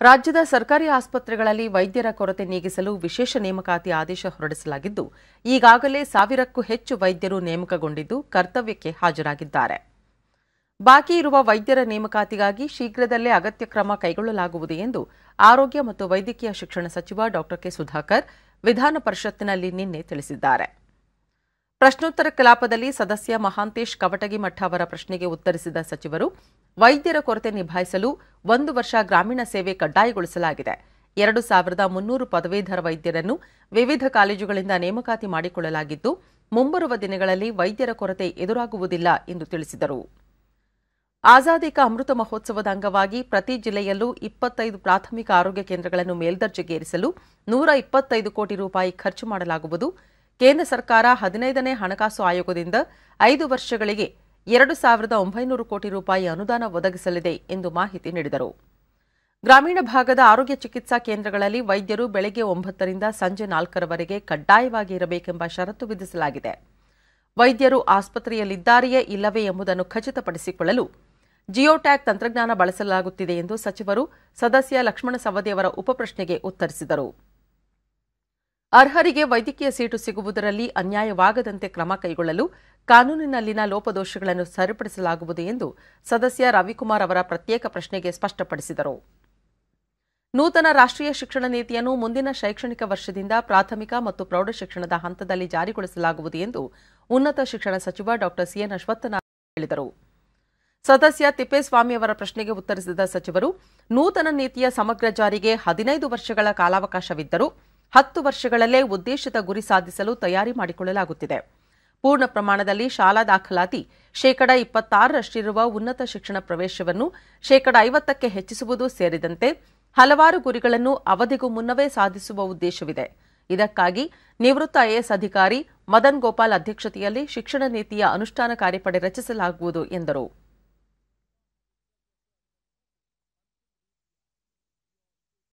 ರಾಜ್ಯದ ಸರ್ಕಾರಿ ಆಸ್ಪತ್ರೆಗಳಲ್ಲಿ ವೈದ್ಯರ ಕೊರತೆ ನೀಗಿಸಲು ವಿಶೇಷ ನೇಮಕಾತಿ ಆದೇಶ ಹೊರಡಿಸಲಾಗಿದ್ದು ಈಗಾಗಲೇ ಸಾವಿರಕ್ಕೂ ಹೆಚ್ಚು ವೈದ್ಯರು ನೇಮಕಗೊಂಡಿದ್ದು ಕರ್ತವ್ಯಕ್ಕೆ ಹಾಜರಾಗಿದ್ದಾರೆ ಬಾಕಿ ಇರುವ ವೈದ್ಯರ ನೇಮಕಾತಿಗಾಗಿ ಶೀಘ್ರದಲ್ಲೇ ಅಗತ್ಯ ಕ್ರಮ ಕೈಗೊಳ್ಳಲಾಗುವುದು ಎಂದು ಆರೋಗ್ಯ ಮತ್ತು ವೈದ್ಯಕೀಯ ಶಿಕ್ಷಣ ಸಚಿವ ಡಾ ಕೆ ಸುಧಾಕರ್ ವಿಧಾನ ಪರಿಷತ್ತಿನಲ್ಲಿ ನಿನ್ನೆ ತಿಳಿಸಿದ್ದಾರೆ ಪ್ರಶ್ನೋತ್ತರ ಕಲಾಪದಲ್ಲಿ ಸದಸ್ಯ ಮಹಾಂತೇಶ್ ಕವಟಗಿಮಠ ಅವರ ಪ್ರಶ್ನೆಗೆ ಉತ್ತರಿಸಿದ ಸಚಿವರು ವೈದ್ಯರ ಕೊರತೆ ನಿಭಾಯಿಸಲು ಒಂದು ವರ್ಷ ಗ್ರಾಮೀಣ ಸೇವೆ ಕಡ್ಡಾಯಗೊಳಿಸಲಾಗಿದೆ ಎರಡು ಸಾವಿರದ ಮುನ್ನೂರು ಪದವೀಧರ ವೈದ್ಯರನ್ನು ವಿವಿಧ ಕಾಲೇಜುಗಳಿಂದ ನೇಮಕಾತಿ ಮಾಡಿಕೊಳ್ಳಲಾಗಿದ್ದು ಮುಂಬರುವ ದಿನಗಳಲ್ಲಿ ವೈದ್ಯರ ಕೊರತೆ ಎದುರಾಗುವುದಿಲ್ಲ ಎಂದು ತಿಳಿಸಿದರು ಆಜಾದಿ ಕಾ ಅಮೃತ ಮಹೋತ್ಸವದ ಅಂಗವಾಗಿ ಪ್ರತಿ ಜಿಲ್ಲೆಯಲ್ಲೂ ಇಪ್ಪತ್ತೈದು ಪ್ರಾಥಮಿಕ ಆರೋಗ್ಯ ಕೇಂದ್ರಗಳನ್ನು ಮೇಲ್ದರ್ಜೆಗೇರಿಸಲು ನೂರ ಇಪ್ಪತ್ತೈದು ಕೋಟಿ ರೂಪಾಯಿ ಖರ್ಚು ಮಾಡಲಾಗುವುದು ಕೇಂದ್ರ ಸರ್ಕಾರ ಹದಿನೈದನೇ ಹಣಕಾಸು ಆಯೋಗದಿಂದ ಐದು ವರ್ಷಗಳಿಗೆ ಎರಡು ಸಾವಿರದ ಒಂಬೈನೂರು ಕೋಟಿ ರೂಪಾಯಿ ಅನುದಾನ ಒದಗಿಸಲಿದೆ ಎಂದು ಮಾಹಿತಿ ನೀಡಿದರು ಗ್ರಾಮೀಣ ಭಾಗದ ಆರೋಗ್ಯ ಚಿಕಿತ್ಸಾ ಕೇಂದ್ರಗಳಲ್ಲಿ ವೈದ್ಯರು ಬೆಳಗ್ಗೆ ಒಂಬತ್ತರಿಂದ ಸಂಜೆ ನಾಲ್ಕರವರೆಗೆ ಕಡ್ಡಾಯವಾಗಿ ಇರಬೇಕೆಂಬ ಷರತ್ತು ವಿಧಿಸಲಾಗಿದೆ ವೈದ್ಯರು ಆಸ್ಪತ್ರೆಯಲ್ಲಿದ್ದಾರೆಯೇ ಇಲ್ಲವೇ ಎಂಬುದನ್ನು ಖಚಿತಪಡಿಸಿಕೊಳ್ಳಲು ಜಿಯೋಟ್ಯಾಗ್ ತಂತ್ರಜ್ಞಾನ ಬಳಸಲಾಗುತ್ತಿದೆ ಎಂದು ಸಚಿವರು ಸದಸ್ಯ ಲಕ್ಷ್ಮಣ ಸವದಿ ಅವರ ಉಪಪ್ರಶ್ನೆಗೆ ಉತ್ತರಿಸಿದರು ಅರ್ಹರಿಗೆ ವೈದ್ಯಕೀಯ ಸೀಟು ಸಿಗುವುದರಲ್ಲಿ ಅನ್ಯಾಯವಾಗದಂತೆ ಕ್ರಮ ಕೈಗೊಳ್ಳಲು ಕಾನೂನಿನಲ್ಲಿನ ಲೋಪದೋಷಗಳನ್ನು ಸರಿಪಡಿಸಲಾಗುವುದು ಎಂದು ಸದಸ್ಯ ರವಿಕುಮಾರ್ ಅವರ ಪ್ರತ್ಯೇಕ ಪ್ರಶ್ನೆಗೆ ಸ್ಪಷ್ಟಪಡಿಸಿದರು ನೂತನ ರಾಷ್ಟ್ರೀಯ ಶಿಕ್ಷಣ ನೀತಿಯನ್ನು ಮುಂದಿನ ಶೈಕ್ಷಣಿಕ ವರ್ಷದಿಂದ ಪ್ರಾಥಮಿಕ ಮತ್ತು ಪ್ರೌಢಶಿಕ್ಷಣದ ಹಂತದಲ್ಲಿ ಜಾರಿಗೊಳಿಸಲಾಗುವುದು ಎಂದು ಉನ್ನತ ಶಿಕ್ಷಣ ಸಚಿವ ಡಾ ಸಿಎನ್ ಅಶ್ವತ್ಥನಾರಾಯಣ ಹೇಳಿದರು ಸದಸ್ಯ ತಿಪ್ಪೇಸ್ವಾಮಿ ಅವರ ಪ್ರಶ್ನೆಗೆ ಉತ್ತರಿಸಿದ ಸಚಿವರು ನೂತನ ನೀತಿಯ ಸಮಗ್ರ ಜಾರಿಗೆ ಹದಿನೈದು ವರ್ಷಗಳ ಕಾಲಾವಕಾಶವಿದ್ದರೂ ಹತ್ತು ವರ್ಷಗಳಲ್ಲೇ ಉದ್ದೇಶಿತ ಗುರಿ ಸಾಧಿಸಲು ತಯಾರಿ ಮಾಡಿಕೊಳ್ಳಲಾಗುತ್ತಿದೆ ಪೂರ್ಣ ಪ್ರಮಾಣದಲ್ಲಿ ಶಾಲಾ ದಾಖಲಾತಿ ಶೇಕಡ ಇಪ್ಪತ್ತಾರರಷ್ಟಿರುವ ಉನ್ನತ ಶಿಕ್ಷಣ ಪ್ರವೇಶವನ್ನು ಶೇಕಡ ಐವತ್ತಕ್ಕೆ ಹೆಚ್ಚಿಸುವುದು ಸೇರಿದಂತೆ ಹಲವಾರು ಗುರಿಗಳನ್ನು ಅವಧಿಗೂ ಮುನ್ನವೇ ಸಾಧಿಸುವ ಉದ್ದೇಶವಿದೆ ಇದಕ್ಕಾಗಿ ನಿವೃತ್ತ ಐಎಎಸ್ ಅಧಿಕಾರಿ ಮದನ್ ಗೋಪಾಲ್ ಅಧ್ಯಕ್ಷತೆಯಲ್ಲಿ ಶಿಕ್ಷಣ ನೀತಿಯ ಅನುಷ್ಠಾನ ಕಾರ್ಯಪಡೆ ರಚಿಸಲಾಗುವುದು ಎಂದರು